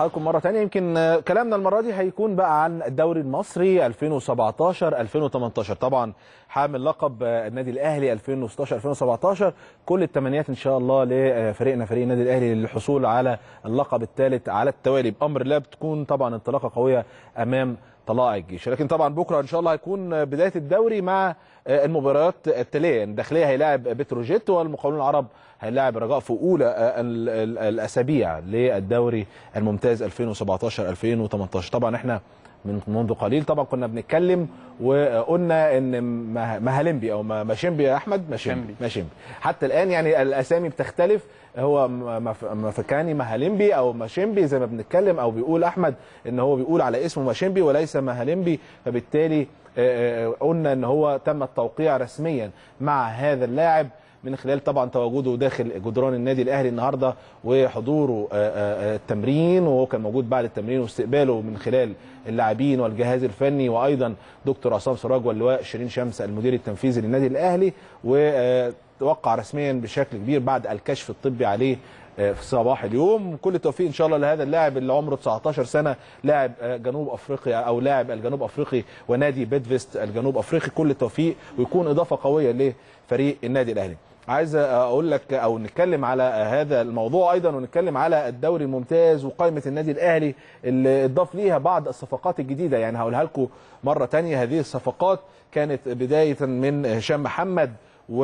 بحضراتكم مره ثانيه يمكن آه، كلامنا المره دي هيكون بقى عن الدوري المصري 2017 2018 طبعا حامل لقب آه، النادي الاهلي 2016 2017 كل التمنيات ان شاء الله لفريقنا فريق النادي الاهلي للحصول على اللقب الثالث على التوالي بامر الله بتكون طبعا انطلاقه قويه امام طلائع الجيش لكن طبعا بكره ان شاء الله هيكون بدايه الدوري مع آه، المباريات التاليه يعني الداخليه هيلاعب بتروجيت والمقاولون العرب هيلاعب رجاء في اولى آه، ال- ال- الاسابيع للدوري الممتاز 2017 2018 طبعا احنا من منذ قليل طبعا كنا بنتكلم وقلنا ان مه- مهلمبي او ما- ماشيمبي يا احمد ماشيمبي ماشيمبي. ماشيمبي حتى الان يعني الاسامي بتختلف هو م- مف- مفكاني مهالمبي او ماشيمبي زي ما بنتكلم او بيقول احمد ان هو بيقول على اسمه ماشيمبي وليس مهالمبي فبالتالي آه، آه، قلنا ان هو تم التوقيع رسميا مع هذا اللاعب من خلال طبعا تواجده داخل جدران النادي الاهلي النهارده وحضوره آه، آه، آه، التمرين وهو كان موجود بعد التمرين واستقباله من خلال اللاعبين والجهاز الفني وايضا دكتور عصام سراج واللواء شيرين شمس المدير التنفيذي للنادي الاهلي وتوقع رسميا بشكل كبير بعد الكشف الطبي عليه آه، في صباح اليوم كل التوفيق ان شاء الله لهذا اللاعب اللي عمره 19 سنه لاعب آه، جنوب افريقيا او لاعب الجنوب افريقي ونادي بيدفست الجنوب افريقي كل التوفيق ويكون اضافه قويه لفريق النادي الاهلي عايز اقول لك او نتكلم على هذا الموضوع ايضا ونتكلم على الدوري الممتاز وقائمه النادي الاهلي اللي اضاف ليها بعض الصفقات الجديده يعني هقولها لكم مره تانية هذه الصفقات كانت بدايه من هشام محمد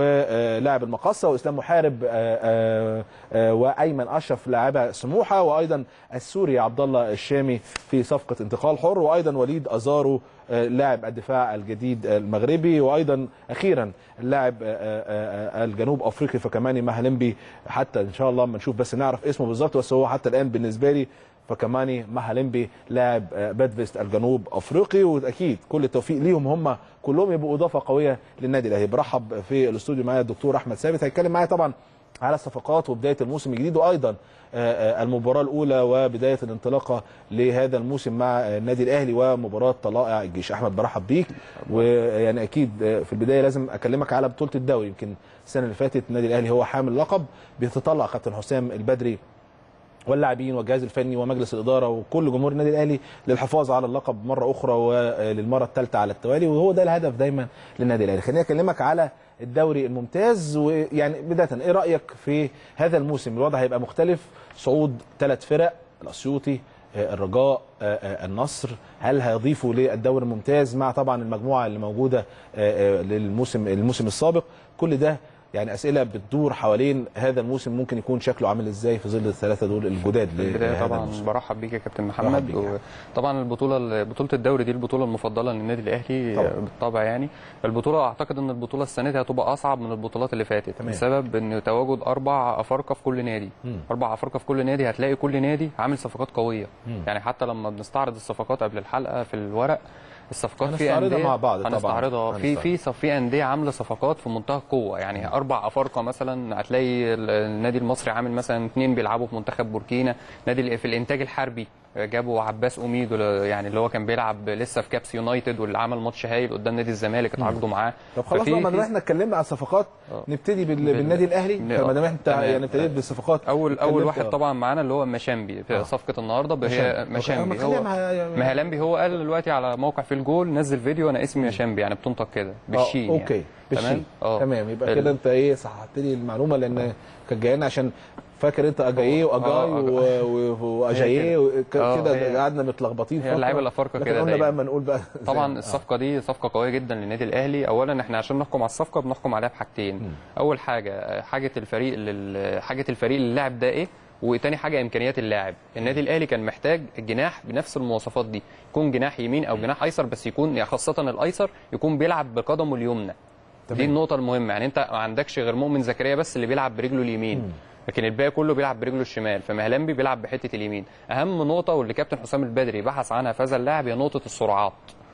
ولاعب المقصه واسلام محارب آه، آه، آه، وايمن اشرف لاعبه سموحه وايضا السوري عبد الله الشامي في صفقه انتقال حر وايضا وليد ازارو آه، لاعب الدفاع الجديد المغربي وايضا اخيرا اللاعب آه، آه، آه، الجنوب افريقي فكماني مهلمبي حتى ان شاء الله اما نشوف بس نعرف اسمه بالظبط بس هو حتى الان بالنسبه لي فكماني مهلمبي لاعب آه، بادفست الجنوب افريقي واكيد كل التوفيق ليهم هم كلهم يبقوا اضافه قويه للنادي الاهلي برحب في الاستوديو معايا الدكتور احمد ثابت هيتكلم معايا طبعا على الصفقات وبدايه الموسم الجديد وايضا آه، آه، المباراه الاولى وبدايه الانطلاقه لهذا الموسم مع آه، النادي الاهلي ومباراه طلائع الجيش احمد برحب بيك ويعني اكيد آه، في البدايه لازم اكلمك على بطوله الدوري يمكن السنه اللي فاتت النادي الاهلي هو حامل لقب بيتطلع كابتن حسام البدري واللاعبين والجهاز الفني ومجلس الاداره وكل جمهور النادي الاهلي للحفاظ على اللقب مره اخرى وللمره الثالثه على التوالي وهو ده الهدف دايما للنادي الاهلي خليني اكلمك على الدوري الممتاز ويعني بدايه ايه رايك في هذا الموسم الوضع هيبقى مختلف صعود ثلاث فرق الاسيوطي آه، الرجاء آه، آه، النصر هل هيضيفوا للدوري الممتاز مع طبعا المجموعه اللي موجوده آه، آه، للموسم الموسم السابق كل ده يعني اسئله بتدور حوالين هذا الموسم ممكن يكون شكله عامل ازاي في ظل الثلاثه دول الجداد في البدايه لهذا طبعا الموسم. برحب بيك يا كابتن برحب محمد بيك. وطبعا البطوله بطوله الدوري دي البطوله المفضله للنادي الاهلي طبعا. بالطبع يعني البطوله اعتقد ان البطوله السنه دي هتبقى اصعب من البطولات اللي فاتت تمام. بسبب ان تواجد اربع افارقه في كل نادي مم. اربع افارقه في كل نادي هتلاقي كل نادي عامل صفقات قويه مم. يعني حتى لما بنستعرض الصفقات قبل الحلقه في الورق الصفقات في هنستعرضها انديه مع بعض طبعا. هنستعرضها في في صف- في انديه عامله صفقات في منتهى القوه يعني اربع افارقه مثلا هتلاقي ال- النادي المصري عامل مثلا اثنين بيلعبوا في منتخب بوركينا نادي ال- في الانتاج الحربي جابوا عباس اوميدو يعني اللي هو كان بيلعب لسه في كابس يونايتد واللي عمل ماتش هايل قدام نادي الزمالك اتعاقدوا معاه طب خلاص ففي- بقى ما في- دام احنا اتكلمنا عن الصفقات آه. نبتدي بال... بال- بالنادي الاهلي ن- فما دام انت تمام. يعني ابتديت بالصفقات اول اول اتكلمت- واحد آه. طبعا معانا اللي هو مشامبي في آه. صفقه النهارده ب- مشامبي. هي أوكي. مشامبي أما خليها هو مع- مهلمبي هو قال دلوقتي على موقع في الجول نزل فيديو انا اسمي مشامبي يعني بتنطق كده بالشين آه. اوكي يعني. بالشين تمام اه تمام يبقى ال- كده انت ايه صححت لي المعلومه لان كانت جايين عشان فاكر انت اجاييه واجاي آه، و- و- واجاييه وك- آه، كده هي- قعدنا متلخبطين هي فترة. اللعيبه الافارقه لكن كده قلنا دايما. بقى اما نقول بقى طبعا زي- الصفقه دي صفقه قويه جدا للنادي الاهلي اولا احنا عشان نحكم على الصفقه بنحكم عليها بحاجتين اول حاجه حاجه الفريق لل- حاجه الفريق للاعب ده ايه وتاني حاجه امكانيات اللاعب النادي الاهلي كان محتاج جناح بنفس المواصفات دي يكون جناح يمين او جناح ايسر بس يكون يعني خاصه الايسر يكون بيلعب بقدمه اليمنى دي النقطه المهمه يعني انت ما عندكش غير مؤمن زكريا بس اللي بيلعب برجله اليمين لكن الباقي كله بيلعب برجله الشمال فمهلمبي بيلعب بحته اليمين اهم نقطه واللي كابتن حسام البدري بحث عنها في هذا اللاعب هي نقطه السرعات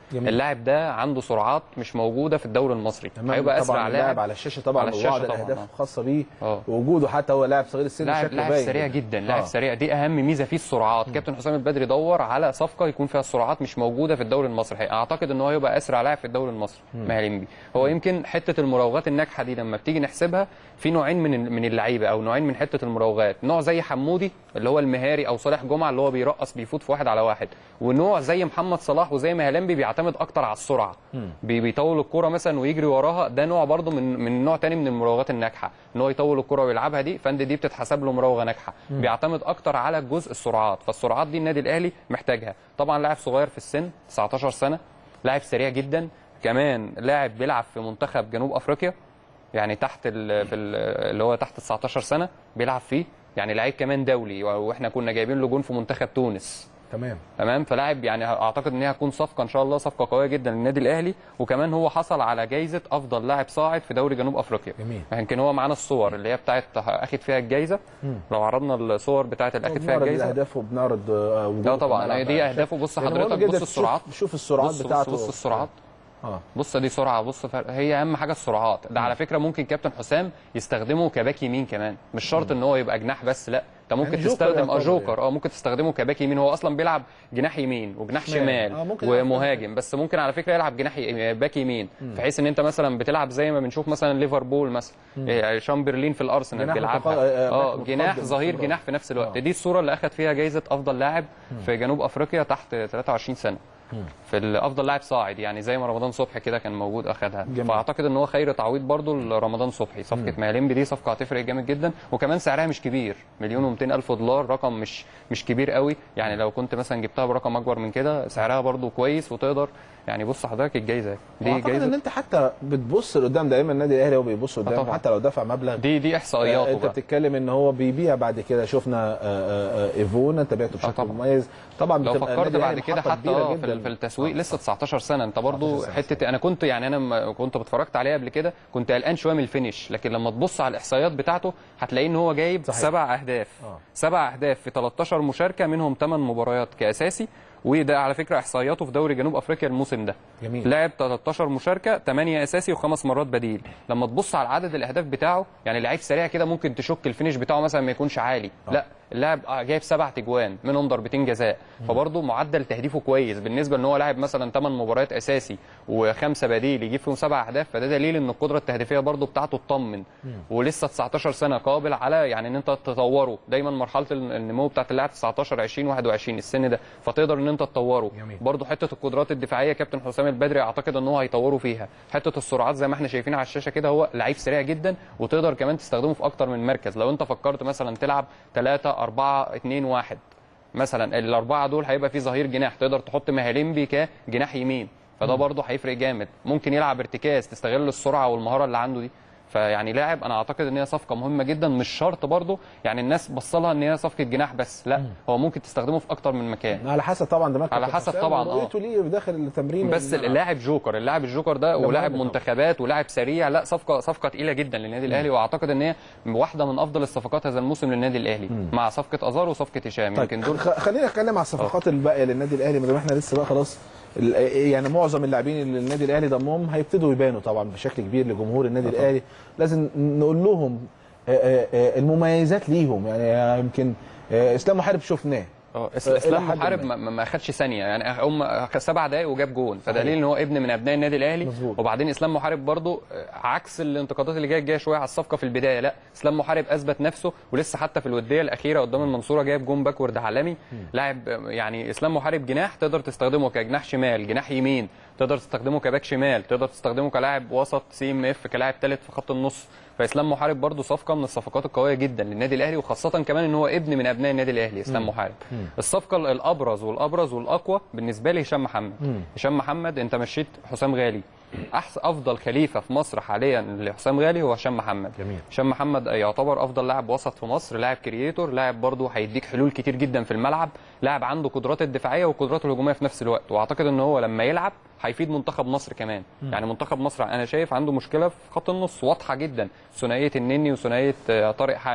جميل. اللاعب ده عنده سرعات مش موجوده في الدوري المصري تمام هيبقى اسرع طبعا اللاعب لاعب على الشاشه طبعا على الشاشة وبعض طبعاً، الاهداف آه. الخاصه بيه اه ووجوده حتى هو لاعب صغير السن لاعب شكله لاعب باين سريع يعني. جدا لاعب آه. سريع دي اهم ميزه فيه السرعات كابتن حسام البدري دور على صفقه يكون فيها السرعات مش موجوده في الدوري المصري اعتقد ان هو هيبقى اسرع لاعب في الدوري المصري مهلمبي هو يمكن حته المراوغات الناجحه دي لما بتيجي نحسبها في نوعين من من اللعيبه او نوعين من حته المراوغات نوع زي حمودي اللي هو المهاري او صالح جمعه اللي هو بيرقص بيفوت في واحد على واحد ونوع زي محمد صلاح وزي مهلمبي بيعتمد اكتر على السرعه بي- بيطول الكرة مثلا ويجري وراها ده نوع برضو من من نوع تاني من المراوغات الناجحه ان هو يطول الكرة ويلعبها دي فاند دي بتتحسب له مراوغه ناجحه بيعتمد اكتر على جزء السرعات فالسرعات دي النادي الاهلي محتاجها طبعا لاعب صغير في السن 19 سنه لاعب سريع جدا كمان لاعب بيلعب في منتخب جنوب افريقيا يعني تحت ال في ال اللي هو تحت 19 سنه بيلعب فيه يعني لعيب كمان دولي واحنا كنا جايبين له جون في منتخب تونس تمام تمام فلاعب يعني اعتقد ان هي هتكون صفقه ان شاء الله صفقه قويه جدا للنادي الاهلي وكمان هو حصل على جائزه افضل لاعب صاعد في دوري جنوب افريقيا جميل. يمكن هو معانا الصور اللي هي بتاعت اخد فيها الجائزه لو عرضنا الصور بتاعت اللي اخد فيها بنعرض الجائزه الاهداف وبنعرض آه، وجوده لا طبعا في الملعب. دي اهدافه بص يعني مهم حضرتك جدا بص تشوف- السرعات شوف السرعات بص بتاعته بص, بص السرعات اه بص دي سرعه بص فرق هي اهم حاجه السرعات ده على فكره ممكن كابتن حسام يستخدمه كباك يمين كمان مش شرط ان هو يبقى جناح بس لا انت ممكن يعني جوكر تستخدم اه يعتبر جوكر اه ممكن تستخدمه كباك يمين هو اصلا بيلعب جناح يمين وجناح شمال. شمال آه، ممكن يلعب ومهاجم بس ممكن على فكره يلعب جناح ي- باك يمين بحيث ان انت مثلا بتلعب زي ما بنشوف مثلا ليفربول مثلا إيه، شامبرلين في الارسنال جناح بيلعبها متق- آه، اه باك جناح متقدم ظهير خبرات. جناح في نفس الوقت آه. دي الصوره اللي اخذ فيها جائزه افضل لاعب في جنوب افريقيا تحت 23 سنه في الافضل لاعب صاعد يعني زي ما رمضان صبحي كده كان موجود اخدها جميل. فاعتقد ان هو خير تعويض برضو لرمضان صبحي صفقه مهلمبي دي صفقه هتفرق جامد جدا وكمان سعرها مش كبير مليون و200 الف دولار رقم مش مش كبير قوي يعني لو كنت مثلا جبتها برقم اكبر من كده سعرها برضو كويس وتقدر يعني بص حضرتك الجايزه دي واعتقد ان جايزه انت حتى بتبص لقدام دائما النادي الاهلي هو بيبص قدام طبعا. حتى لو دفع مبلغ دي دي آه، احصائياته انت بقى بتتكلم ان هو بيبيع بعد كده شفنا آه، آه، آه، ايفون انت بعته بشكل طبعا. مميز طبعا لو بتبقى فكرت النادي بعد الأهلي كده محطة حتى كبيرة اه في, جداً. ال- في التسويق لسه 19 سنه انت برضو 19 سنة. حته انا كنت يعني انا لما كنت اتفرجت عليه قبل كده كنت قلقان شويه من الفينش لكن لما تبص على الاحصائيات بتاعته هتلاقيه ان هو جايب صحيح. سبع اهداف آه. سبع اهداف في 13 مشاركه منهم 8 مباريات كاساسي وده على فكره احصائياته في دوري جنوب افريقيا الموسم ده جميل. لعب 13 مشاركه 8 اساسي وخمس مرات بديل لما تبص على عدد الاهداف بتاعه يعني لعيب سريع كده ممكن تشك الفينش بتاعه مثلا ما يكونش عالي لا اللاعب آه جايب سبع تجوان منهم ضربتين جزاء فبرضه معدل تهديفه كويس بالنسبه ان هو لاعب مثلا 8 مباريات اساسي وخمسه بديل يجيب فيهم سبع اهداف فده دليل ان القدره التهديفيه برضه بتاعته تطمن ولسه 19 سنه قابل على يعني ان انت تطوره دايما مرحله النمو بتاعت اللاعب 19 20 21 السن ده فتقدر ان انت تطوره جميل. برضه حته القدرات الدفاعيه كابتن حسام البدري اعتقد ان هو هيطوروا فيها حته السرعات زي ما احنا شايفين على الشاشه كده هو لعيب سريع جدا وتقدر كمان تستخدمه في اكتر من مركز لو انت فكرت مثلا تلعب 3 4 2 1 مثلا الاربعه دول هيبقى في ظهير جناح تقدر تحط مهاليمبي كجناح يمين فده برضه هيفرق جامد ممكن يلعب ارتكاز تستغل السرعه والمهاره اللي عنده دي فيعني لاعب انا اعتقد ان هي صفقه مهمه جدا مش شرط برضه يعني الناس بصلها ان هي صفقه جناح بس لا هو ممكن تستخدمه في اكتر من مكان على حسب طبعا دماغ على كابتن حسب حسام طبعاً، آه. ورؤيته ليه داخل التمرين بس الملعب. اللاعب جوكر اللاعب الجوكر ده مهم ولاعب طبعاً. منتخبات ولاعب سريع لا صفقه صفقه تقيله جدا للنادي الاهلي واعتقد ان هي واحده من افضل الصفقات هذا الموسم للنادي الاهلي مع صفقه ازار وصفقه هشام طيب يمكن دول خ- خلينا نتكلم على الصفقات الباقيه للنادي الاهلي ما دام احنا لسه بقى خلاص ال- يعني معظم اللاعبين اللي النادي الاهلي ضمهم هيبتدوا يبانوا طبعا بشكل كبير لجمهور النادي الاهلي لازم نقول لهم آه، آه، آه، المميزات ليهم يعني يمكن آه، اسلام محارب شفناه اه إس- إلى اسلام حد محارب ما. ما, ما خدش ثانيه يعني هم أخد سبع دقائق وجاب جون فدليل ان هو ابن من ابناء النادي الاهلي مظبوط. وبعدين اسلام محارب برضو آه، عكس الانتقادات اللي جايه جايه شويه على الصفقه في البدايه لا اسلام محارب اثبت نفسه ولسه حتى في الوديه الاخيره قدام المنصوره جايب جون باكورد عالمي لاعب آه، يعني اسلام محارب جناح تقدر تستخدمه كجناح شمال جناح يمين تقدر تستخدمه كباك شمال تقدر تستخدمه كلاعب وسط سي ام اف كلاعب ثالث في خط النص فاسلام محارب برضو صفقه من الصفقات القويه جدا للنادي الاهلي وخاصه كمان ان هو ابن من ابناء النادي الاهلي اسلام محارب الصفقه ال- الابرز والابرز والاقوى بالنسبه لي هشام محمد هشام محمد انت مشيت حسام غالي احسن افضل خليفه في مصر حاليا لحسام غالي هو هشام محمد جميل. هشام محمد يعتبر افضل لاعب وسط في مصر لاعب كرييتور لاعب برضه هيديك حلول كتير جدا في الملعب لاعب عنده قدرات الدفاعيه والقدرات الهجوميه في نفس الوقت واعتقد ان هو لما يلعب هيفيد منتخب مصر كمان يعني منتخب مصر انا شايف عنده مشكله في خط النص واضحه جدا ثنائيه النني وثنائيه آه، طارق حامد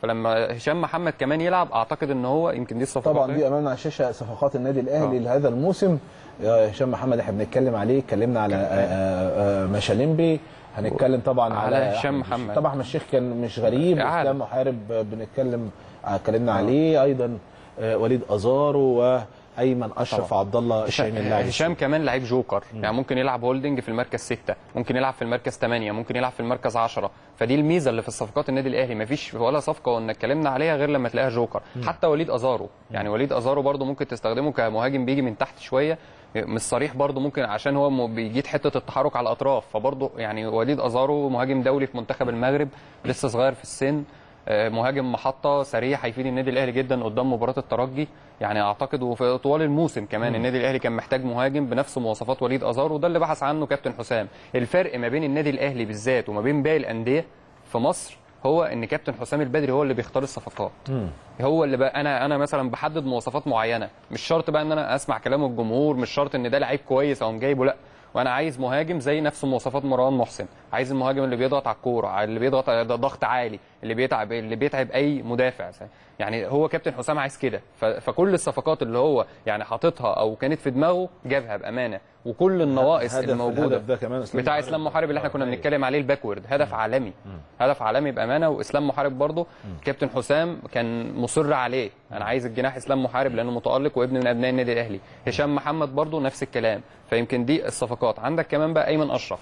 فلما هشام محمد كمان يلعب اعتقد ان هو يمكن دي الصفقات طبعا دي امامنا على الشاشه صفقات النادي الاهلي آه. لهذا الموسم يا هشام محمد احنا بنتكلم عليه اتكلمنا على آه، آه، آه، مشاليمبي هنتكلم طبعا على على هشام أحمد- محمد. طبعا احمد الشيخ كان مش غريب عادي. اسلام محارب آه، بنتكلم آه، اتكلمنا عليه ايضا آه، وليد ازارو وايمن اشرف طبعا. عبد الله الشامي اللاعب هشام كمان لعيب جوكر يعني ممكن يلعب هولدنج في المركز ستة ممكن يلعب في المركز ثمانية ممكن يلعب في المركز عشرة فدي الميزه اللي في الصفقات النادي الاهلي مفيش ولا صفقه قلنا اتكلمنا عليها غير لما تلاقيها جوكر حتى وليد ازارو يعني وليد ازارو برده ممكن تستخدمه كمهاجم بيجي من تحت شويه مش صريح برده ممكن عشان هو م- بيجيد حته التحرك على الاطراف فبرده يعني وليد ازارو مهاجم دولي في منتخب المغرب لسه صغير في السن آه، مهاجم محطه سريع هيفيد النادي الاهلي جدا قدام مباراه الترجي يعني اعتقد وفي طوال الموسم كمان النادي الاهلي كان محتاج مهاجم بنفس مواصفات وليد ازارو وده اللي بحث عنه كابتن حسام الفرق ما بين النادي الاهلي بالذات وما بين باقي الانديه في مصر هو ان كابتن حسام البدري هو اللي بيختار الصفقات هو اللي بقى انا انا مثلا بحدد مواصفات معينه مش شرط بقى ان انا اسمع كلام الجمهور مش شرط ان ده لعيب كويس او جايبه لا وانا عايز مهاجم زي نفس مواصفات مروان محسن عايز المهاجم اللي بيضغط على الكوره اللي بيضغط ضغط عالي اللي بيتعب اللي بيتعب اي مدافع يعني هو كابتن حسام عايز كده ف- فكل الصفقات اللي هو يعني حاططها او كانت في دماغه جابها بامانه وكل النواقص هدف- الموجوده الهدف ده كمان إسلام بتاع محارب. اسلام محارب اللي احنا كنا آه، بنتكلم عليه الباكورد هدف عالمي هدف عالمي بامانه واسلام محارب برضه كابتن حسام كان مصر عليه انا عايز الجناح اسلام محارب لانه متالق وابن من ابناء النادي الاهلي هشام محمد برضه نفس الكلام فيمكن دي الصفقات عندك كمان بقى ايمن اشرف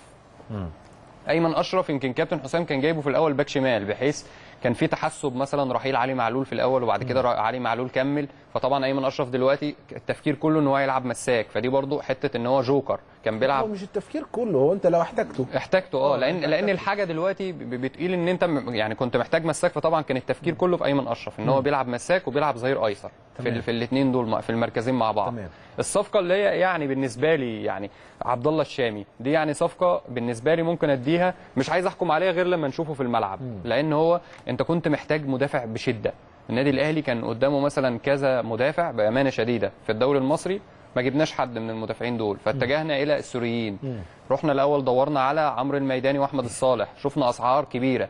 ايمن اشرف يمكن كابتن حسام كان جايبه في الاول باك شمال بحيث كان في تحسب مثلا رحيل علي معلول في الاول وبعد كده را- علي معلول كمل فطبعا ايمن اشرف دلوقتي التفكير كله ان هو يلعب مساك فدي برضو حته ان هو جوكر كان هو بيلعب مش التفكير كله هو انت لو احتاجته احتاجته اه آه، لان أنت لان احتاجته. الحاجه دلوقتي ب- بتقيل ان انت م- يعني كنت محتاج مساك فطبعا كان التفكير كله في ايمن اشرف ان هو بيلعب مساك وبيلعب ظهير ايسر في, تمام. ال- في الاثنين دول م- في المركزين مع بعض تمام. الصفقه اللي هي يعني بالنسبه لي يعني عبد الله الشامي دي يعني صفقه بالنسبه لي ممكن اديها مش عايز احكم عليها غير لما نشوفه في الملعب لان هو انت كنت محتاج مدافع بشده النادي الاهلي كان قدامه مثلا كذا مدافع بامانه شديده في الدوري المصري ما جبناش حد من المدافعين دول فاتجهنا الى السوريين رحنا الاول دورنا على عمرو الميداني واحمد الصالح شفنا اسعار كبيره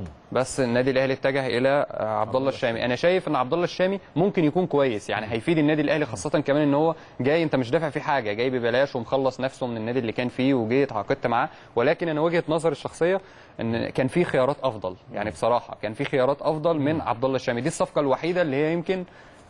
بس النادي الاهلي اتجه الى آه، عبد الله الشامي انا شايف ان عبد الله الشامي ممكن يكون كويس يعني هيفيد النادي الاهلي خاصه كمان ان هو جاي انت مش دافع فيه حاجه جاي ببلاش ومخلص نفسه من النادي اللي كان فيه وجي اتعاقدت معاه ولكن انا وجهه نظري الشخصيه ان كان في خيارات افضل يعني بصراحه كان في خيارات افضل من عبد الله الشامي دي الصفقه الوحيده اللي هي يمكن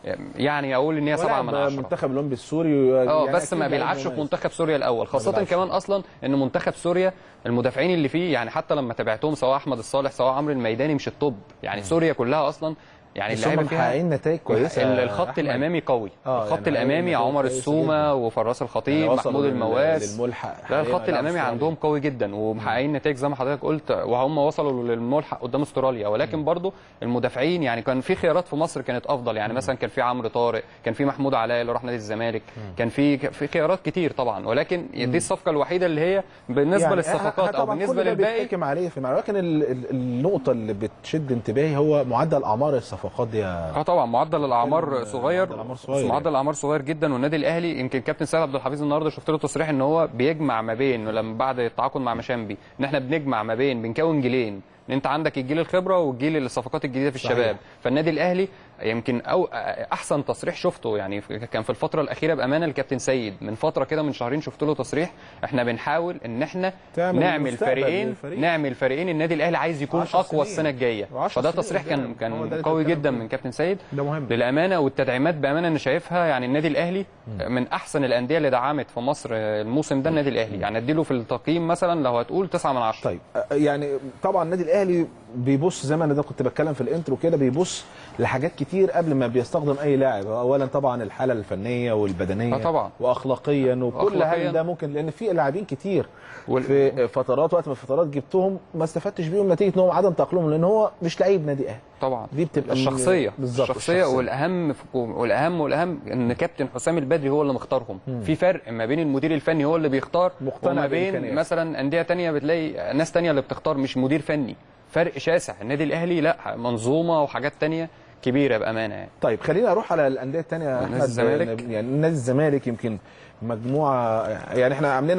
يعني اقول ان هي سبعة من ولعب عشرة منتخب الاولمبي السوري اه يعني بس ما أكيد بيلعبش لعيب في مميز. منتخب سوريا الاول خاصه بيلعبش. كمان اصلا ان منتخب سوريا المدافعين اللي فيه يعني حتى لما تابعتهم سواء احمد الصالح سواء عمرو الميداني مش الطب يعني سوريا كلها اصلا يعني بس هم اللعيبه فيها محققين نتائج كويسه ال- يا الخط أحمد. الامامي قوي آه، الخط يعني الامامي نتائج عمر كويسة السومه وفراس الخطيب يعني وصلوا محمود لل- المواس للملحق لا حالياً الخط هيلعبوا الامامي استراليا. عندهم قوي جدا ومحققين نتائج زي ما حضرتك قلت وهم وصلوا للملحق قدام استراليا ولكن برضو المدافعين يعني كان في خيارات في مصر كانت افضل يعني مثلا كان في عمرو طارق كان في محمود علاء اللي راح نادي الزمالك كان في في خيارات كتير طبعا ولكن دي الصفقه الوحيده اللي هي بالنسبه يعني للصفقات او طبعاً بالنسبه كل ده للباقي بيتحكم عليه في الملعب ولكن ال- ال- النقطه اللي بتشد انتباهي هو معدل اعمار الصفقات دي يا اه طبعا معدل الاعمار صغير معدل الأعمار صغير معدل الاعمار صغير جدا والنادي الاهلي يمكن كابتن سيد عبد الحفيظ النهارده شفت له تصريح ان هو بيجمع ما بين لما بعد التعاقد مع مشامبي ان احنا بنجمع ما بين بنكون جيلين ان انت عندك الجيل الخبره والجيل الصفقات الجديده في صحيح. الشباب فالنادي الاهلي يمكن او احسن تصريح شفته يعني كان في الفتره الاخيره بامانه الكابتن سيد من فتره كده من شهرين شفت له تصريح احنا بنحاول ان احنا تعمل نعمل مستقبل فريقين للفريق. نعمل فريقين النادي الاهلي عايز يكون عشر اقوى سنين. السنه الجايه وعشر فده سنين تصريح كان قدام. هو ده كان اللي قوي بتتكلم جدا فيه. من كابتن سيد ده مهم للامانه والتدعيمات بامانه انا شايفها يعني النادي الاهلي من احسن الانديه اللي دعمت في مصر الموسم ده النادي الاهلي يعني اديله في التقييم مثلا لو هتقول 9 من 10 طيب أ- يعني طبعا النادي الاهلي بيبص زي ما انا ده كنت بتكلم في الانترو كده بيبص لحاجات كتير قبل ما بيستخدم اي لاعب اولا طبعا الحاله الفنيه والبدنيه آه طبعا. واخلاقيا وكل وأخلاقياً. هل ده ممكن لان في لاعبين كتير وال- في فترات وقت من الفترات جبتهم ما استفدتش بيهم نتيجه ان هو عدم تاقلمهم لان هو مش لعيب نادي اهلي طبعا دي بتبقى الشخصيه بالظبط الشخصيه والاهم والاهم والاهم ان كابتن حسام البدري هو اللي مختارهم في فرق ما بين المدير الفني هو اللي بيختار مقتنع وما بين بإمكانياته. مثلا انديه تانية بتلاقي ناس تانية اللي بتختار مش مدير فني فرق شاسع النادي الاهلي لا منظومه وحاجات تانية كبيره بامانه يعني طيب خلينا اروح على الانديه الثانيه يا نادي احمد الزمالك. يعني نادي الزمالك يمكن مجموعه يعني احنا عاملينها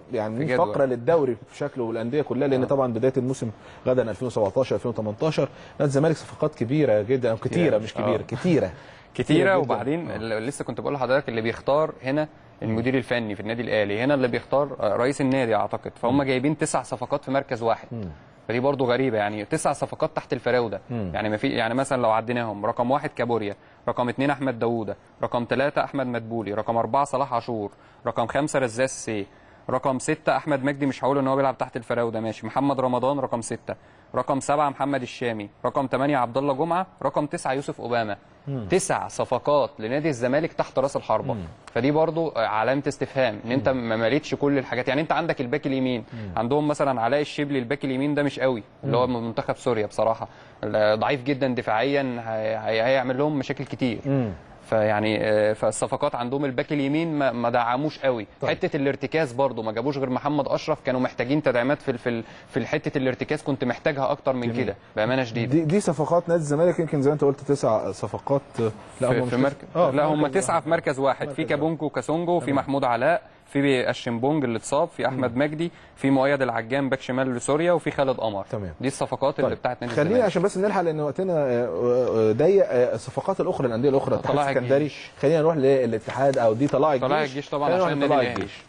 يعني في دي جدول. فقره للدوري بشكله والانديه كلها لان طبعا بدايه الموسم غدا 2017 2018 نادي الزمالك صفقات كبيره جدا او كتيره مش كبيره آه. كتيره كتيره جداً. وبعدين آه. اللي لسه كنت بقول لحضرتك اللي بيختار هنا المدير الفني في النادي الاهلي هنا اللي بيختار آه، رئيس النادي اعتقد فهم جايبين تسع صفقات في مركز واحد فدي برضو غريبه يعني تسع صفقات تحت الفراوده يعني ما في يعني مثلا لو عديناهم رقم واحد كابوريا رقم اثنين احمد داوودة رقم ثلاثة احمد مدبولي رقم أربعة صلاح عاشور رقم خمسة رزاز سي رقم ستة احمد مجدي مش هقول ان هو بيلعب تحت الفراوده ماشي محمد رمضان رقم ستة رقم سبعة محمد الشامي رقم ثمانية عبد الله جمعه رقم تسعة يوسف اوباما تسع صفقات لنادي الزمالك تحت راس الحربه فدي برضو علامه استفهام ان انت ما مالتش كل الحاجات يعني انت عندك الباك اليمين عندهم مثلا علاء الشبلي الباك اليمين ده مش قوي اللي هو من منتخب سوريا بصراحه ضعيف جدا دفاعيا هي- هي- هيعمل لهم مشاكل كتير فيعني آه، فالصفقات عندهم الباك اليمين ما ما دعموش قوي طيب. حته الارتكاز برضو ما جابوش غير محمد اشرف كانوا محتاجين تدعيمات في ال- في ال- في حته الارتكاز كنت محتاجها اكتر من جميل. كده بامانه شديده دي دي صفقات نادي الزمالك يمكن زي ما انت قلت تسع صفقات لا في, هم مش في تسع. مركز آه، لا في هم مركز تسعه في مركز واحد مركز في واحد. كابونجو كاسونجو في محمود علاء في الشمبونج اللي اتصاب في احمد مجدي في مؤيد العجام باك شمال لسوريا وفي خالد قمر تمام. دي الصفقات اللي بتاعت نادي خلينا الزمالك عشان بس نلحق لان وقتنا آه، آه، ضيق آه، الصفقات الاخرى الانديه الاخرى الاتحاد طلائع السكندري الجيش. خلينا نروح للاتحاد او دي طلائع الجيش طلائع الجيش طبعا خلينا عشان نروح النادي لطلائع الاهلي الجيش.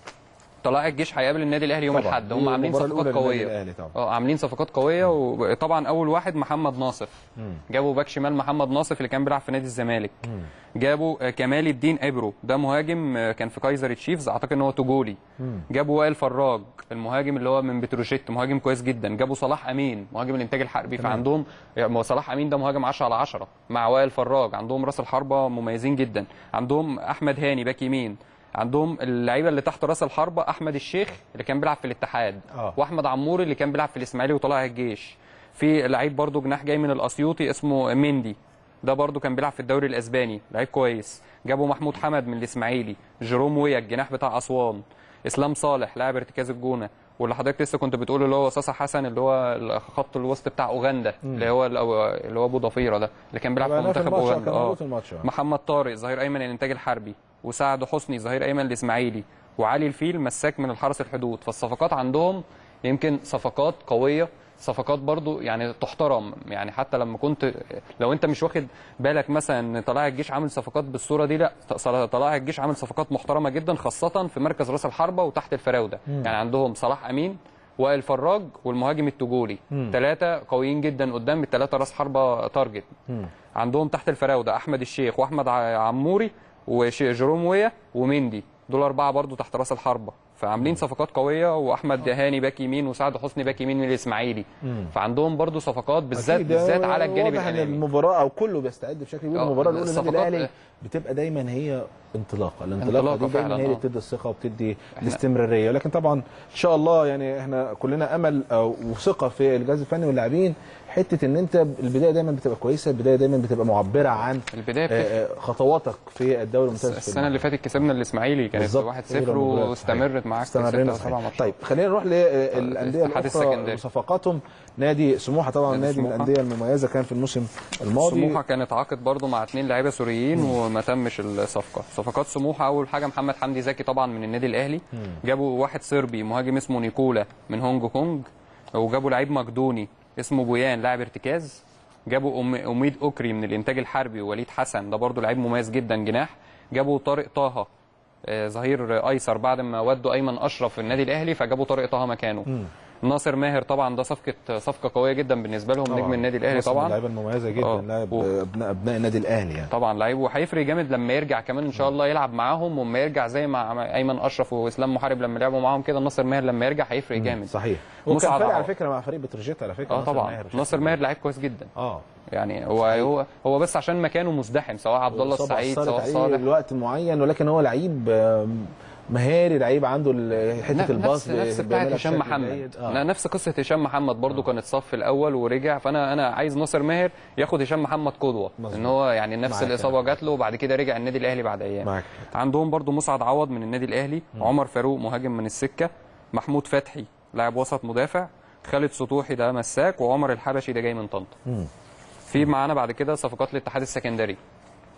طلائع الجيش هيقابل النادي الاهلي يوم طبعاً. الاحد دي هم عاملين المباراة صفقات الأولى للنادي قويه الأهلي طبعاً. اه عاملين صفقات قويه وطبعا اول واحد محمد ناصف جابوا باك شمال محمد ناصف اللي كان بيلعب في نادي الزمالك جابوا آه، كمال الدين ابرو ده مهاجم آه، كان في كايزر تشيفز اعتقد ان هو توجولي جابوا وائل فراج المهاجم اللي هو من بتروجيت مهاجم كويس جدا جابوا صلاح امين مهاجم الانتاج الحربي فعندهم يعني ما هو صلاح امين ده مهاجم 10 على 10 مع وائل فراج عندهم راس الحربه مميزين جدا عندهم احمد هاني باك يمين عندهم اللعيبه اللي تحت راس الحربه احمد الشيخ اللي كان بيلعب في الاتحاد آه. واحمد عمور اللي كان بيلعب في الاسماعيلي وطلائع الجيش في لعيب برضو جناح جاي من الاسيوطي اسمه مندي ده برضو كان بيلعب في الدوري الاسباني لعيب كويس جابوا محمود حمد من الاسماعيلي جيروم ويا الجناح بتاع اسوان اسلام صالح لاعب ارتكاز الجونه واللي حضرتك لسه كنت بتقول اللي هو صاصا حسن اللي هو خط الوسط بتاع اوغندا اللي هو اللي هو ابو ضفيره ده اللي كان بيلعب في بقى في منتخب الماتش، اوغندا كان اه موجود في الماتش، آه. محمد طارق ظهير ايمن الانتاج الحربي وسعد حسني ظهير ايمن الاسماعيلي وعلي الفيل مساك من الحرس الحدود فالصفقات عندهم يمكن صفقات قويه صفقات برضو يعني تحترم يعني حتى لما كنت لو انت مش واخد بالك مثلا ان طلائع الجيش عامل صفقات بالصوره دي لا طلائع الجيش عامل صفقات محترمه جدا خاصه في مركز راس الحربه وتحت الفراوده يعني عندهم صلاح امين وائل فراج والمهاجم التجولي ثلاثه قويين جدا قدام الثلاثه راس حربه تارجت عندهم تحت الفراوده احمد الشيخ واحمد ع- عموري وجيروم ويا ومندي دول اربعه برضو تحت راس الحربه فعاملين صفقات قويه واحمد دهاني باك يمين وسعد حسني باك يمين من الاسماعيلي فعندهم برضو صفقات بالذات أكيد، بالذات آه، على الجانب واضح ان الامامي المباراه او كله بيستعد بشكل كبير آه، المباراه الاولى للنادي الصفقات- الاهلي بتبقى دايما هي انطلاقه الانطلاقه انطلاقة دي دايما فعلاً، هي اللي آه. بتدي الثقه وبتدي الاستمراريه ولكن طبعا ان شاء الله يعني احنا كلنا امل أو وثقه في الجهاز الفني واللاعبين حته ان انت البدايه دايما بتبقى كويسه البدايه دايما بتبقى معبره عن البدايه بتفرق. آه، آه، خطواتك في الدوري الممتاز في السنه اللي فاتت كسبنا الاسماعيلي كانت بالظبط. 1-0 هي المباريات. واستمرت معاك في استمرينا ستة سبع صحيح. ماتشات طيب خلينا نروح للانديه الاتحاد الاخرى السكندري. وصفقاتهم نادي سموحه طبعا نادي نادي من سموحة. الانديه المميزه كان في الموسم الماضي سموحه كانت عاقد برضو مع اثنين لعيبه سوريين وما تمش الصفقه صفقات سموحه اول حاجه محمد حمدي زكي طبعا من النادي الاهلي جابوا واحد صربي مهاجم اسمه نيكولا من هونج كونج وجابوا لعيب مقدوني اسمه بويان لاعب ارتكاز جابوا أم... اميد اوكري من الانتاج الحربي ووليد حسن ده برضو لعيب مميز جدا جناح جابوا طارق طه آه، ظهير ايسر بعد ما ودوا ايمن اشرف في النادي الاهلي فجابوا طارق طه مكانه ناصر ماهر طبعا ده صفقه صفقه قويه جدا بالنسبه لهم نجم النادي الاهلي ناصر من طبعا اللعيبه المميزه جدا آه. لاعب و- ابناء ابناء النادي الاهلي يعني طبعا لعيب وهيفرق جامد لما يرجع كمان ان شاء الله يلعب معاهم وما يرجع زي ما ايمن اشرف واسلام محارب لما لعبوا معاهم كده ناصر ماهر لما يرجع هيفرق جامد صحيح وكان مصعب فارق على عوض. فكره مع فريق بتروجيت على فكره اه ناصر طبعا ماهر ناصر ماهر لعيب كويس جدا اه يعني هو هو هو بس عشان مكانه مزدحم سواء عبد الله الإصابة السعيد أثرت سواء عليه صالح لوقت معين ولكن هو لعيب آم، مهاري لعيب عنده ال- حته الباص نفس نفس بتاعت بيعملها هشام بشكل محمد جيد. آه. آه. نفس قصه هشام محمد برضو كانت صف الاول ورجع فانا انا عايز ناصر ماهر ياخد هشام محمد قدوه مظبوط. ان هو يعني نفس معاك الاصابه أنا. جات له وبعد كده رجع النادي الاهلي بعد ايام معاك عندهم برضو مسعد عوض من النادي الاهلي عمر فاروق مهاجم من السكه محمود فتحي لاعب وسط مدافع خالد سطوحي ده مساك وعمر الحبشي ده جاي من طنطا مم. في معانا بعد كده صفقات الاتحاد السكندري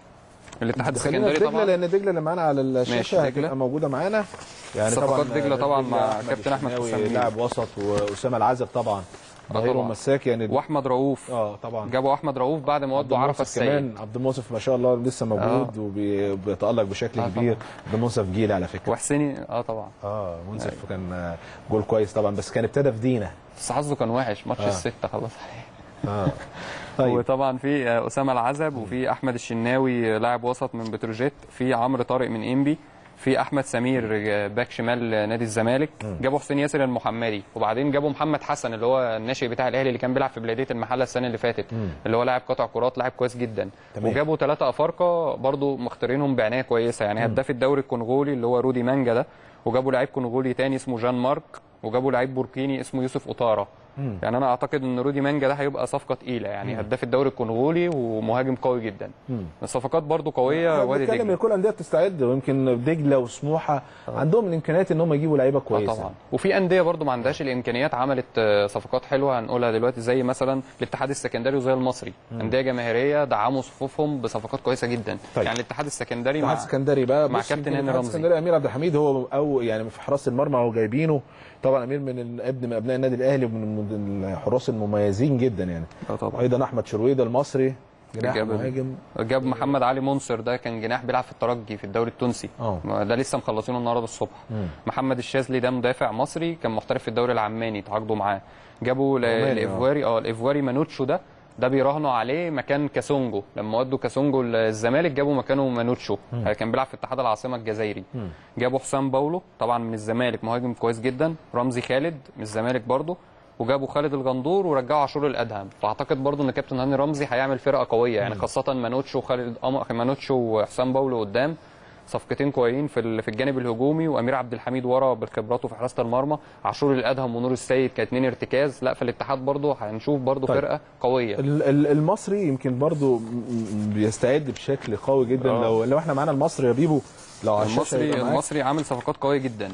الاتحاد خلينا السكندري في دجله طبعا لان دجله اللي معانا على الشاشه ماشي، دجلة. هتبقى موجوده معانا يعني صفقات دجلة طبعا مع كابتن أحمد الشناوي حسام ميدو. لاعب وسط واسامه العزب طبعا ظهير طبعا. ومساك يعني واحمد رؤوف اه طبعا جابوا احمد رؤوف بعد ما عبد ودوا عرفه المنصف السيد كمان عبد المنصف ما شاء الله لسه موجود وبيتالق بشكل آه كبير عبد المنصف جيل على فكره وحسيني اه طبعا اه منصف كان آه، جول كويس طبعا بس كان ابتدى في دينا بس حظه كان وحش ماتش آه. الستة خلاص عليه اه طيب وطبعا في آه، اسامه العزب وفي احمد الشناوي آه، لاعب وسط من بتروجيت في عمرو طارق من انبي في احمد سمير آه، باك شمال آه، نادي الزمالك جابوا حسين ياسر المحمدي وبعدين جابوا محمد حسن اللي هو الناشئ بتاع الاهلي اللي كان بيلعب في بلديه المحله السنه اللي فاتت اللي هو لاعب قطع كرات لاعب كويس جدا تمام. وجابوا ثلاثه افارقه برضو مختارينهم بعنايه كويسه يعني هداف الدوري الكونغولي اللي هو رودي مانجا ده وجابوا لعيب كونغولي تاني اسمه جان مارك وجابوا لعيب بوركيني اسمه يوسف اوتارا يعني انا اعتقد ان رودي مانجا ده هيبقى صفقه تقيله يعني هداف الدوري الكونغولي ومهاجم قوي جدا الصفقات برضو قويه احنا وادي بنتكلم ان دجله كل الانديه بتستعد ويمكن دجله وسموحه عندهم الامكانيات ان هم يجيبوا لعيبه اه كويسه طبعا وفي انديه برضو ما عندهاش الامكانيات عملت آه، صفقات حلوه هنقولها دلوقتي زي مثلا الاتحاد السكندري وزي المصري انديه جماهيريه دعموا صفوفهم بصفقات كويسه جدا طيب. يعني الاتحاد السكندري الاتحاد مع السكندري بقى مع بص كابتن يمكن هاني الاتحاد رمزي. السكندري امير عبد الحميد هو او يعني في حراسه المرمى هو جايبينه طبعا امير من ال- ابن من ابناء النادي الاهلي ومن من الحراس المميزين جدا يعني اه طبعا ايضا احمد شرويده المصري جناح جاب- مهاجم جاب محمد علي منصر ده كان جناح بيلعب في الترجي في الدوري التونسي اه. ما ده لسه مخلصينه النهارده الصبح محمد الشاذلي ده مدافع مصري كان محترف في الدوري العماني تعاقدوا معاه جابوا ل- عماني، اه. الايفواري اه الايفواري مانوتشو ده ده بيراهنوا عليه مكان كاسونجو لما ودوا كاسونجو الزمالك جابوا مكانه مانوتشو كان بيلعب في اتحاد العاصمه الجزائري جابوا حسام باولو طبعا من الزمالك مهاجم كويس جدا رمزي خالد من الزمالك برضه وجابوا خالد الغندور ورجعوا عاشور الادهم فاعتقد برضه ان كابتن هاني رمزي هيعمل فرقه قويه يعني خاصه مانوتشو وخالد أم- مانوتشو وحسام باولو قدام صفقتين كويسين في ال- في الجانب الهجومي وامير عبد الحميد ورا بخبراته في حراسه المرمى عاشور الادهم ونور السيد كانت اتنين ارتكاز لا فالاتحاد برضه هنشوف برضه طيب. فرقه قويه ال- ال- المصري يمكن برضو م- م- بيستعد بشكل قوي جدا اه. لو لو احنا معانا المصري يا بيبو لو على الشاشة المصري يبقى معاك. المصري عامل صفقات قويه جدا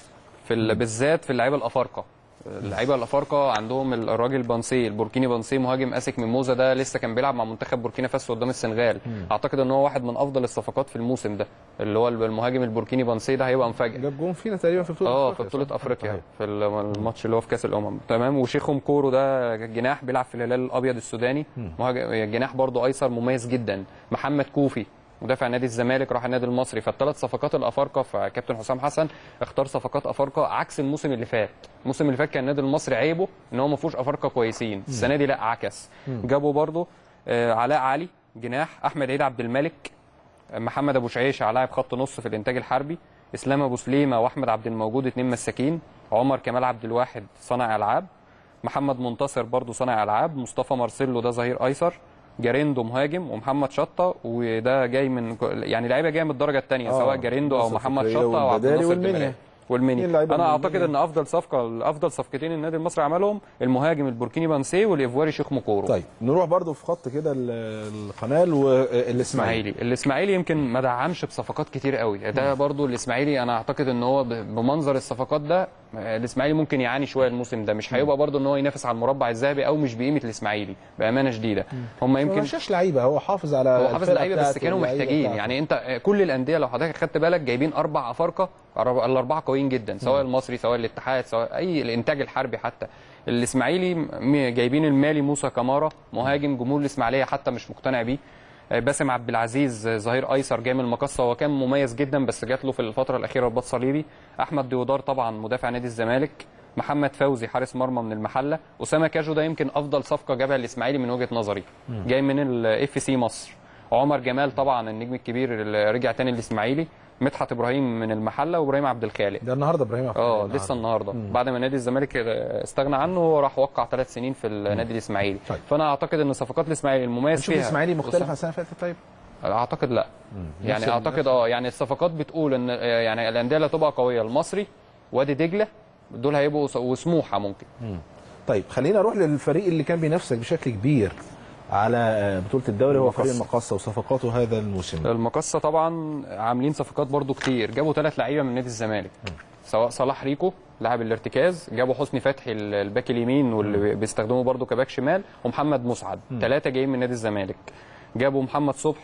في ال- بالذات في اللعيبه الافارقه اللعيبه الافارقه عندهم ال- الراجل بانسي البوركيني بانسي مهاجم اسك ميموزا ده لسه كان بيلعب مع منتخب بوركينا فاسو قدام السنغال اعتقد ان هو واحد من افضل الصفقات في الموسم ده اللي هو المهاجم البوركيني بانسي ده هيبقى مفاجئ جاب جون فينا تقريبا في بطوله اه في أفريقيا، بطوله صح؟ افريقيا صحيح. في ال- الماتش اللي هو في كاس الامم تمام وشيخو مكورو ده جناح بيلعب في الهلال الابيض السوداني مهاجم جناح برضه ايسر مميز جدا محمد كوفي مدافع نادي الزمالك راح النادي المصري فالثلاث صفقات الافارقه فكابتن حسام حسن اختار صفقات افارقه عكس الموسم اللي فات الموسم اللي فات كان النادي المصري عيبه ان هو ما فيهوش افارقه كويسين السنه دي لا عكس جابوا برضه آه، علاء علي جناح احمد عيد عبد الملك محمد ابو شعيشه لاعب خط نص في الانتاج الحربي اسلام ابو سليمه واحمد عبد الموجود اتنين مساكين عمر كمال عبد الواحد صانع العاب محمد منتصر برضو صانع العاب مصطفى مارسيلو ده ظهير ايسر جاريندو مهاجم ومحمد شطه وده جاي من يعني لعيبه جايه من الدرجه الثانيه آه، سواء جاريندو او ناصر محمد فكرية شطه او عبد والبداري الناصر والمنيا. الدمري اتنين والمني لعيبة انا من اعتقد المنيا. ان افضل صفقه افضل صفقتين النادي المصري عملهم المهاجم البوركيني بانسي والايفواري شيخ مكورو طيب نروح برضو في خط كده ال- القناه والاسماعيلي الاسماعيلي الاسماعيلي يمكن ما دعمش بصفقات كتير قوي ده برضو الاسماعيلي انا اعتقد ان هو ب- بمنظر الصفقات ده آه، الاسماعيلي ممكن يعاني شويه الموسم ده مش هيبقى برضو ان هو ينافس على المربع الذهبي او مش بقيمه الاسماعيلي بامانه شديده هم ما يمكن مشاش لعيبه هو حافظ على هو حافظ الفرقة لعيبه بس بتاعته كانوا واللعيبة محتاجين بتاعته. يعني انت آه، كل الانديه لو حضرتك خدت بالك جايبين اربع افارقه أربعة- الاربعه قويين جدا سواء المصري سواء الاتحاد سواء اي الانتاج الحربي حتى الاسماعيلي م- جايبين المالي موسى كمارا مهاجم جمهور الاسماعيليه حتى مش مقتنع بيه آه، باسم عبد العزيز آه، ظهير ايسر جاي من المقصه هو كان مميز جدا بس جات له في الفتره الاخيره رباط صليبي احمد ديودار طبعا مدافع نادي الزمالك محمد فوزي حارس مرمى من المحله اسامه كاجو ده يمكن افضل صفقه جابها الاسماعيلي من وجهه نظري جاي من الاف سي مصر عمر جمال طبعا النجم الكبير اللي رجع تاني الاسماعيلي مدحت ابراهيم من المحله وابراهيم عبد الخالق ده النهارده ابراهيم عبد اه الخالق لسه النهارده بعد ما نادي الزمالك استغنى عنه هو راح وقع ثلاث سنين في النادي الاسماعيلي طيب. فانا اعتقد ان صفقات الاسماعيلي المميز نشوف فيها الاسماعيلي مختلف عن السنه اللي فاتت طيب اعتقد لا نفس يعني ال- اعتقد اه يعني الصفقات بتقول ان آه، يعني الانديه اللي هتبقى قويه المصري وادي دجله دول هيبقوا س- وسموحه ممكن طيب خلينا نروح للفريق اللي كان بينافسك بشكل كبير على آه، بطوله الدوري هو فريق المقصة. المقصه وصفقاته هذا الموسم المقصه طبعا عاملين صفقات برضو كتير جابوا ثلاث لعيبه من نادي الزمالك سواء صلاح ريكو لاعب الارتكاز جابوا حسني فتحي ال- الباك اليمين واللي بيستخدموه برضو كباك شمال ومحمد مسعد ثلاثه جايين من نادي الزمالك جابوا محمد صبحي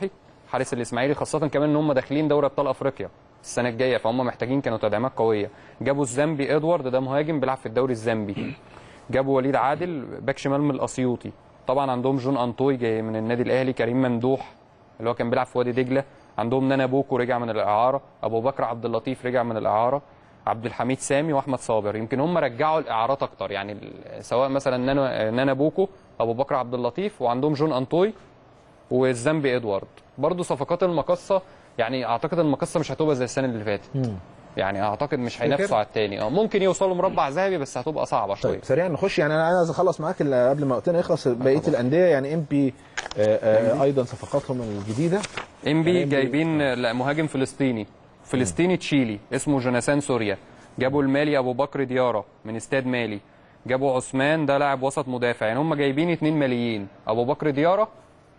حارس الاسماعيلي خاصه كمان ان هم داخلين دوري ابطال افريقيا السنه الجايه فهم محتاجين كانوا تدعيمات قويه جابوا الزامبي ادوارد ده مهاجم بيلعب في الدوري الزامبي جابوا وليد عادل باك شمال من الاسيوطي طبعا عندهم جون انطوي جاي من النادي الاهلي كريم ممدوح اللي هو كان بيلعب في وادي دجله عندهم نانا بوكو رجع من الاعاره ابو بكر عبد اللطيف رجع من الاعاره عبد الحميد سامي واحمد صابر يمكن هم رجعوا الاعارات اكتر يعني ال- سواء مثلا نانا نانا بوكو ابو بكر عبد اللطيف وعندهم جون انطوي والزامبي ادوارد برضو صفقات المقصه يعني اعتقد المقصه مش هتبقى زي السنه اللي فاتت يعني اعتقد مش هينافسوا على التاني اه ممكن يوصلوا مربع ذهبي بس هتبقى صعبه شويه طيب سريعا نخش يعني انا عايز اخلص معاك ال- قبل ما وقتنا يخلص بقيه الانديه يعني ام بي ايضا صفقاتهم الجديده ام بي يعني إنبي- جايبين لا مهاجم فلسطيني فلسطيني تشيلي اسمه جوناثان سوريا جابوا المالي ابو بكر ديارة من استاد مالي جابوا عثمان ده لاعب وسط مدافع يعني هم جايبين اتنين ماليين ابو بكر ديارة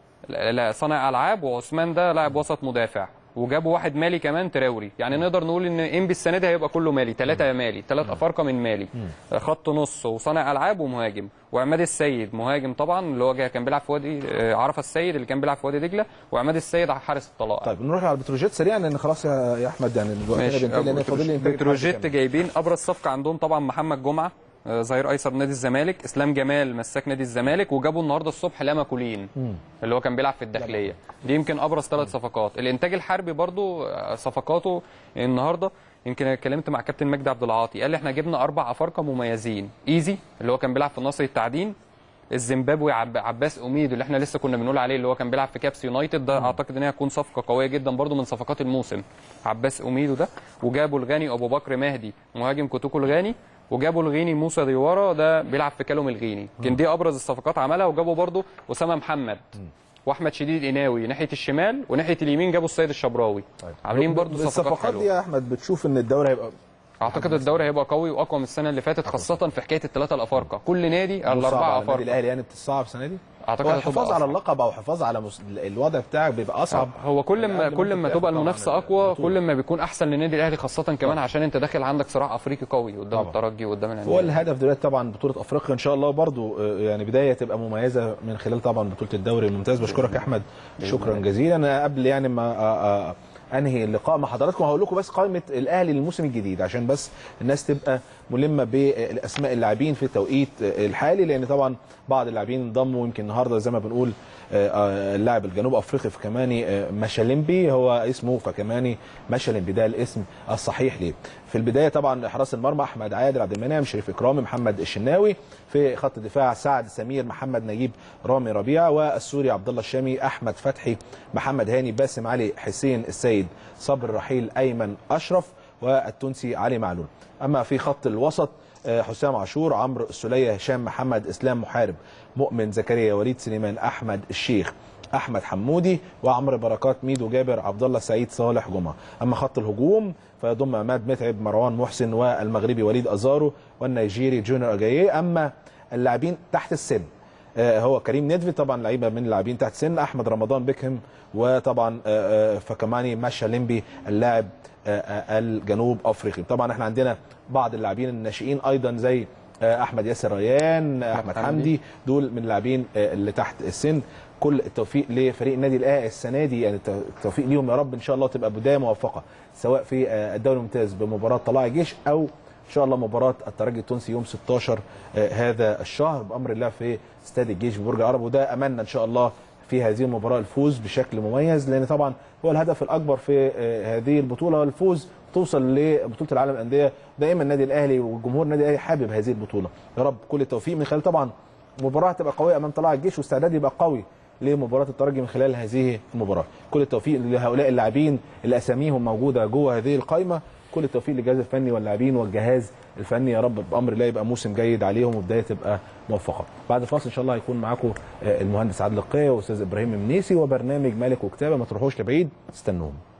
لا لا، صانع العاب وعثمان ده لاعب وسط مدافع وجابوا واحد مالي كمان تراوري يعني نقدر نقول ان انبي السنه دي هيبقى كله مالي ثلاثه مالي ثلاث افارقه من مالي خط نص وصانع العاب ومهاجم وعماد السيد مهاجم طبعا اللي هو جاي- كان بيلعب في وادي آه، عرفه السيد اللي كان بيلعب في وادي دجله وعماد السيد حارس الطلائع طيب نروح على البتروجيت سريعا لان خلاص يا يا احمد يعني الوقت ماشي بينتهي لان فاضل لي إنتاج بتروجيت الحلقة جايبين ابرز صفقه عندهم طبعا محمد جمعه آه، ظهير ايسر نادي الزمالك اسلام جمال مساك نادي الزمالك وجابوا النهارده الصبح لاما كولين اللي هو كان بيلعب في الداخليه دي يمكن ابرز ثلاث صفقات الانتاج الحربي برضو آه، صفقاته النهارده يمكن أنا اتكلمت مع كابتن مجدي عبد العاطي قال لي احنا جبنا اربع افارقه مميزين ايزي اللي هو كان بيلعب في النصر التعدين الزيمبابوي عب... عباس اميد اللي احنا لسه كنا بنقول عليه اللي هو كان بيلعب في كابس يونايتد ده اعتقد ان هي هتكون صفقه قويه جدا برضو من صفقات الموسم عباس اميدو ده وجابوا الغاني ابو بكر مهدي مهاجم كوتوكو الغاني وجابوا الغيني موسى ديوارا ده بيلعب في كالوم الغيني كان دي ابرز الصفقات عملها وجابوا برضو اسامه محمد واحمد شديد القناوي ناحيه الشمال وناحيه اليمين جابوا السيد الشبراوي طيب. عاملين برضو صفقات الصفقات حلوه دي يا احمد بتشوف ان الدوري هيبقى اعتقد الدوري هيبقى قوي واقوى من السنه اللي فاتت خاصه في حكايه الثلاثه الافارقه كل نادي صعب الاربعه على النادي افارقه الاهلي يعني بتصعب السنه دي اعتقد هو هتبقى الحفاظ على أصعب. اللقب او الحفاظ على مس... الوضع بتاعك بيبقى اصعب هو كل ما قبل ما كل أنت ما تاخد تبقى طبعاً المنافسه اقوى البطولة. كل ما بيكون احسن للنادي الاهلي خاصه كمان عشان انت داخل عندك صراع افريقي قوي قدام طبعاً. الترجي وقدام هو الانديه الهدف دلوقتي طبعا بطوله افريقيا ان شاء الله برضو آه، يعني بدايه تبقى مميزه من خلال طبعا بطوله الدوري الممتاز بشكرك يا احمد شكرا جزيلا انا قبل يعني ما آه، آه، انهي اللقاء مع حضراتكم هقول لكم بس قائمه الاهلي للموسم الجديد عشان بس الناس تبقى ملمه بالاسماء اللاعبين في التوقيت آه، الحالي لان طبعا بعض اللاعبين انضموا يمكن النهارده زي ما بنقول آه، آه، اللاعب الجنوب افريقي فكماني آه، مشالمبي هو اسمه فكماني مشالمبي ده الاسم الصحيح ليه في البدايه طبعا حراس المرمى احمد عادل عبد المنعم شريف اكرامي محمد الشناوي في خط الدفاع سعد سمير محمد نجيب رامي ربيعه والسوري عبد الله الشامي احمد فتحي محمد هاني باسم علي حسين السيد صبر رحيل ايمن اشرف والتونسي علي معلول اما في خط الوسط آه، حسام عاشور عمرو السليه هشام محمد اسلام محارب مؤمن زكريا وليد سليمان احمد الشيخ احمد حمودي وعمرو بركات ميدو جابر عبد الله سعيد صالح جمعه اما خط الهجوم فيضم عماد متعب مروان محسن والمغربي وليد ازارو والنيجيري جونيور اجاييه اما اللاعبين تحت السن آه، هو كريم ندفي طبعا لعيبه من اللاعبين تحت السن احمد رمضان بيكهام وطبعا آه، آه، فكماني ماشا ليمبي اللاعب آه، آه، الجنوب افريقي طبعا احنا عندنا بعض اللاعبين الناشئين ايضا زي آه، احمد ياسر ريان احمد حمدي. حمدي دول من اللاعبين آه، اللي تحت السن كل التوفيق لفريق النادي الاهلي السنه دي يعني التوفيق ليهم يا رب ان شاء الله تبقى بدايه موفقه سواء في آه، الدوري الممتاز بمباراه طلائع الجيش او ان شاء الله مباراه الترجي التونسي يوم 16 آه، هذا الشهر بامر الله في استاد الجيش ببرج العرب وده املنا ان شاء الله في هذه المباراه الفوز بشكل مميز لان طبعا هو الهدف الاكبر في آه، هذه البطوله الفوز توصل لبطوله العالم للانديه دائما النادي الاهلي وجمهور النادي الاهلي حابب هذه البطوله يا رب كل التوفيق من خلال طبعا مباراه تبقى قويه امام طلائع الجيش واستعداد يبقى قوي لمباراه الترجي من خلال هذه المباراه كل التوفيق لهؤلاء اللاعبين اللي اساميهم موجوده جوه هذه القائمه كل التوفيق للجهاز الفني واللاعبين والجهاز الفني يا رب بامر الله يبقى موسم جيد عليهم وبدايه تبقى موفقه بعد الفاصل ان شاء الله هيكون معاكم آه، المهندس عادل القيه واستاذ ابراهيم منيسي وبرنامج مالك وكتابه ما تروحوش لبعيد استنوهم